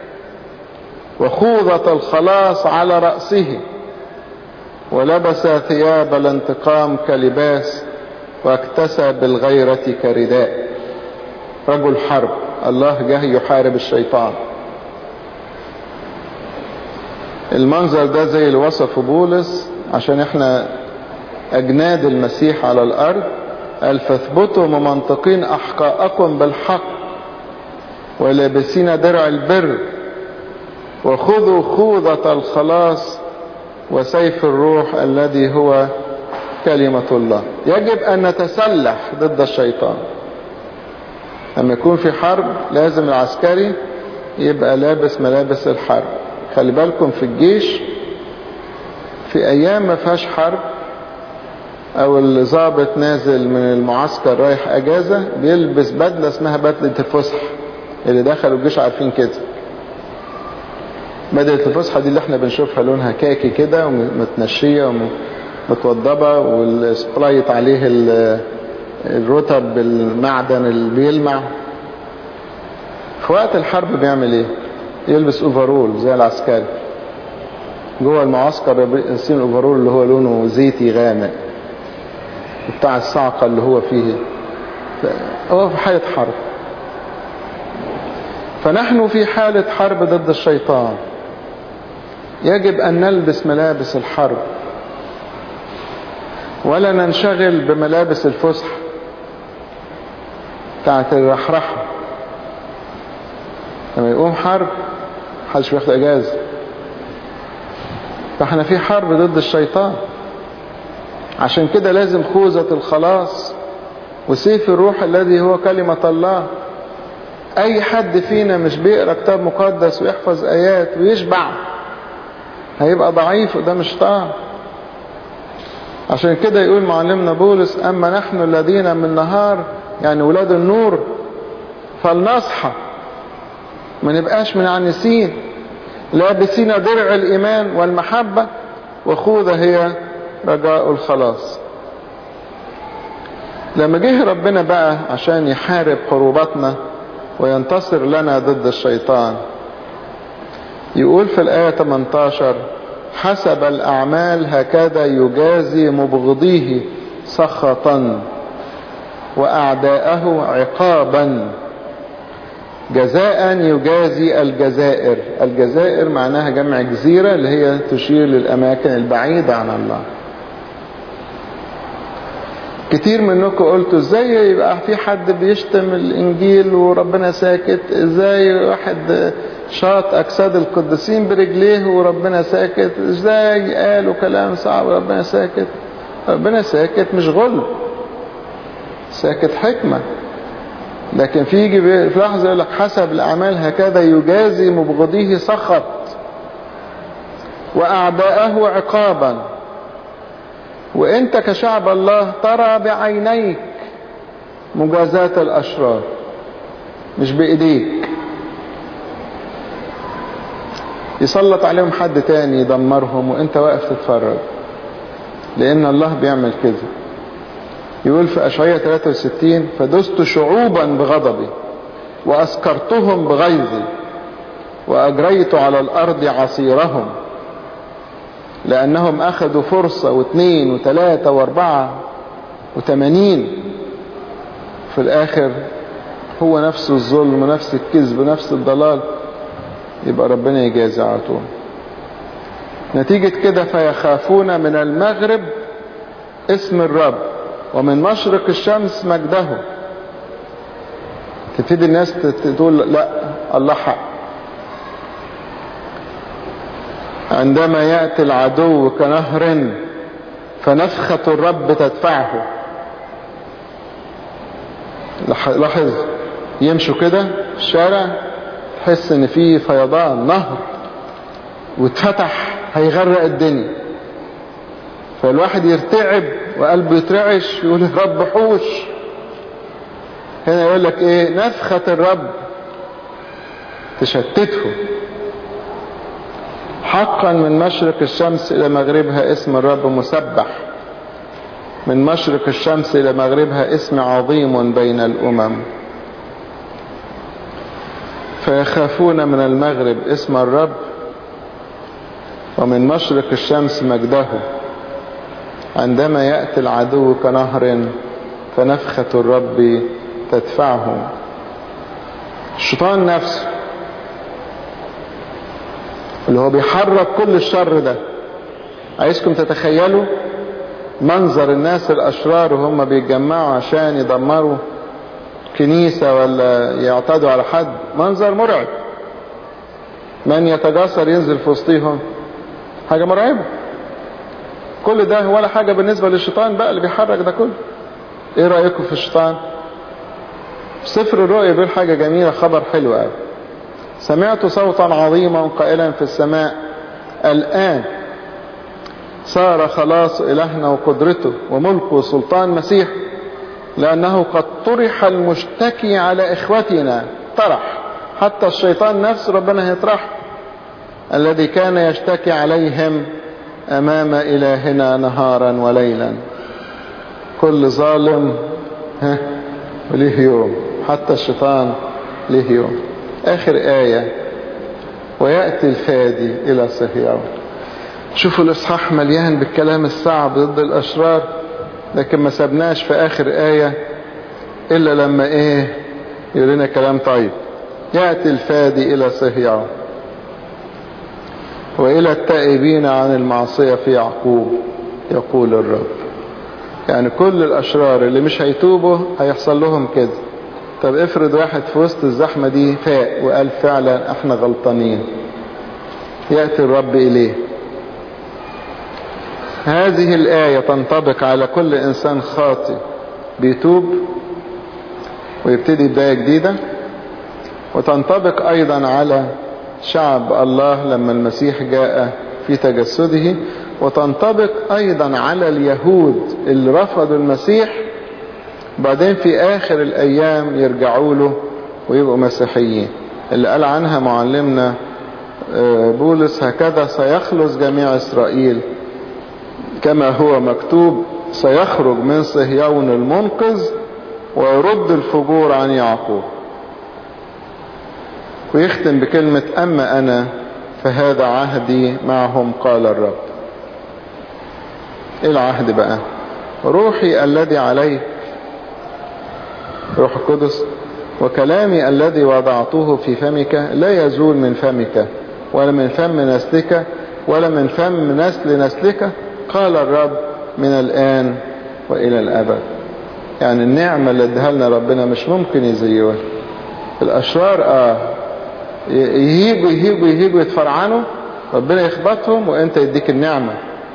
A: وخوضة الخلاص على رأسه ولبس ثياب الانتقام كلباس واكتسى بالغيرة كرداء رجل حرب الله جه يحارب الشيطان المنظر ده زي اللي وصفه بولس عشان احنا اجناد المسيح على الارض قال فاثبتوا ممنطقين احقاءكم بالحق ولابسين درع البر وخذوا خوذة الخلاص وسيف الروح الذي هو كلمة الله يجب أن نتسلح ضد الشيطان لما يكون في حرب لازم العسكري يبقى لابس ملابس الحرب خلي بالكم في الجيش في أيام ما فيهاش حرب أو الضابط نازل من المعسكر رايح أجازة بيلبس بدلة اسمها بدلة الفسح اللي دخلوا الجيش عارفين كده بدلة الفسحة دي اللي احنا بنشوفها لونها كاكي كده ومتنشية ومتوضبة والسبلايت عليه الرتب بالمعدن اللي بيلمع في وقت الحرب بيعمل ايه يلبس اوفرول زي العسكري جوه المعسكر يلبسين الاوفرول اللي هو لونه زيتي غامق بتاع الصعقة اللي هو فيه هو في حالة حرب فنحن في حالة حرب ضد الشيطان يجب أن نلبس ملابس الحرب ولا ننشغل بملابس الفسح بتاعت الرحرحة لما يقوم حرب محدش بياخد اجازة فاحنا في حرب ضد الشيطان عشان كده لازم خوذة الخلاص وسيف الروح الذي هو كلمة الله اي حد فينا مش بيقرأ كتاب مقدس ويحفظ ايات ويشبع هيبقى ضعيف قدام الشيطان عشان كده يقول معلمنا بولس اما نحن الذين من نهار يعني ولاد النور فلنصحى ما نبقاش من عنسين لابسين درع الايمان والمحبة وخوذة هي رجاء الخلاص لما جه ربنا بقى عشان يحارب حروباتنا وينتصر لنا ضد الشيطان يقول في الآية 18 حسب الأعمال هكذا يجازي مبغضيه سخطا وأعداءه عقابا جزاء يجازي الجزائر الجزائر معناها جمع جزيرة اللي هي تشير للأماكن البعيدة عن الله كتير منكم قلتوا ازاي يبقى في حد بيشتم الانجيل وربنا ساكت ازاي واحد شاط اجساد القديسين برجليه وربنا ساكت ازاي قالوا كلام صعب وربنا ساكت ربنا ساكت مش غل ساكت حكمة لكن في يجي في لحظة يقول لك حسب الأعمال هكذا يجازي مبغضيه سخط وأعداءه عقابا وانت كشعب الله ترى بعينيك مجازاة الأشرار مش بإيديك يسلط عليهم حد تاني يدمرهم وانت واقف تتفرج لأن الله بيعمل كده يقول في أشعية 63 فدست شعوبا بغضبي وأسكرتهم بغيظي وأجريت على الأرض عصيرهم لأنهم أخذوا فرصة واثنين وثلاثة واربعة وثمانين وفي الاخر هو نفس الظلم نفس الكذب نفس الضلال يبقى ربنا يجازي على طول نتيجة كده فيخافون من المغرب اسم الرب ومن مشرق الشمس مجده تبتدي الناس تقول لا الله حق عندما يأتي العدو كنهر فنفخة الرب تدفعه لاحظ يمشوا كده في الشارع تحس ان في فيضان نهر واتفتح هيغرق الدنيا فالواحد يرتعب وقلبه يترعش يقول يا رب حوش هنا يقول لك ايه نفخة الرب تشتته حقا من مشرق الشمس الى مغربها اسم الرب مسبح من مشرق الشمس الى مغربها اسم عظيم بين الامم فيخافون من المغرب اسم الرب ومن مشرق الشمس مجده عندما يأتي العدو كنهر فنفخة الرب تدفعه الشيطان نفسه اللي هو بيحرك كل الشر ده عايزكم تتخيلوا منظر الناس الأشرار وهم بيتجمعوا عشان يدمروا كنيسة ولا يعتدوا على حد منظر مرعب من يتجسر ينزل في وسطيهم حاجة مرعبة كل ده ولا حاجة بالنسبة للشيطان بقى اللي بيحرك ده كله ايه رأيكم في الشيطان سفر الرؤيا بيقول حاجة جميلة خبر حلو قوي سمعت صوتا عظيما قائلا في السماء الآن صار خلاص إلهنا وقدرته وملكه وسلطان مسيح لأنه قد طرح المشتكي على إخوتنا طرح حتى الشيطان نفسه ربنا هيطرح الذي كان يشتكي عليهم أمام إلهنا نهارا وليلا كل ظالم ها وليه يوم حتى الشيطان ليه يوم آخر آية ويأتي الفادي إلى صهيون شوفوا الإصحاح مليان بالكلام الصعب ضد الأشرار لكن ما سبناش في آخر آية إلا لما إيه يقول لنا كلام طيب يأتي الفادي إلى صهيون وإلى التائبين عن المعصية في يعقوب يقول الرب يعني كل الأشرار اللي مش هيتوبوا هيحصل لهم كده طب افرض واحد في وسط الزحمة دي فاق وقال فعلا احنا غلطانين يأتي الرب إليه هذه الآية تنطبق على كل إنسان خاطئ بيتوب ويبتدي بداية جديدة وتنطبق أيضا على شعب الله لما المسيح جاء في تجسده وتنطبق أيضا على اليهود اللي رفضوا المسيح بعدين في آخر الأيام يرجعوا له ويبقوا مسيحيين اللي قال عنها معلمنا بولس هكذا سيخلص جميع إسرائيل كما هو مكتوب سيخرج من صهيون المنقذ ويرد الفجور عن يعقوب ويختم بكلمة أما أنا فهذا عهدي معهم قال الرب ايه العهد بقى روحي الذي عليك روح القدس وكلامي الذي وضعته في فمك لا يزول من فمك ولا من فم نسلك ولا من فم نسل نسلك قال الرب من الآن وإلى الأبد يعني النعمة اللي ادها لنا ربنا مش ممكن يزيوها الأشرار آه يهيجوا يهيجوا يهيجوا يتفرعنوا ربنا يخبطهم وانت يديك النعمة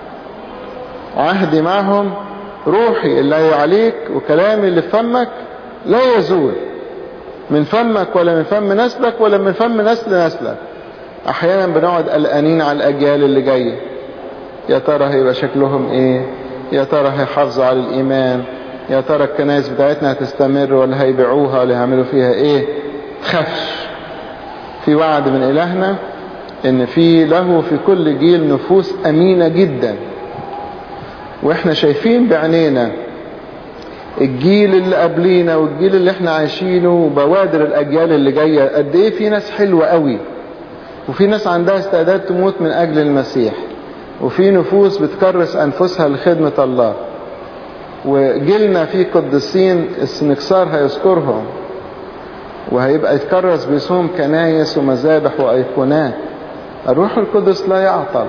A: عهدي معهم روحي اللي عليك وكلامي اللي في فمك لا يزول من فمك ولا من فم نسلك ولا من فم نسل نسلك احيانا بنقعد قلقانين على الاجيال اللي جايه يا ترى هيبقى شكلهم ايه يا ترى هيحافظوا على الايمان يا ترى الكنائس بتاعتنا هتستمر ولا هيبيعوها ولا هيعملوا فيها ايه تخافش في وعد من الهنا ان في له في كل جيل نفوس امينة جدا واحنا شايفين بعينينا الجيل اللي قبلينا والجيل اللي احنا عايشينه وبوادر الاجيال اللي جاية قد ايه في ناس حلوة قوي وفي ناس عندها استعداد تموت من اجل المسيح وفي نفوس بتكرس انفسها لخدمة الله وجيلنا فيه قديسين السنكسار هيذكرهم وهيبقى يتكرس باسمهم كنايس ومذابح وايقونات الروح القدس لا يعطل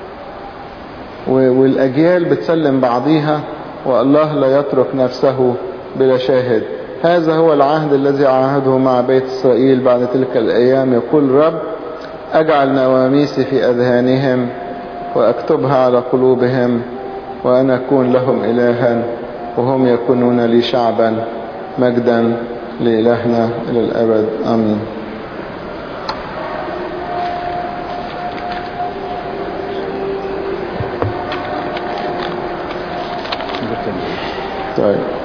A: والأجيال بتسلم بعضيها والله لا يترك نفسه بلا شاهد هذا هو العهد الذي عاهده مع بيت إسرائيل بعد تلك الأيام يقول رب أجعل نواميسي في أذهانهم وأكتبها على قلوبهم وأنا أكون لهم إلها وهم يكونون لي شعبا مجدا لإلهنا إلى الأبد آمين طيب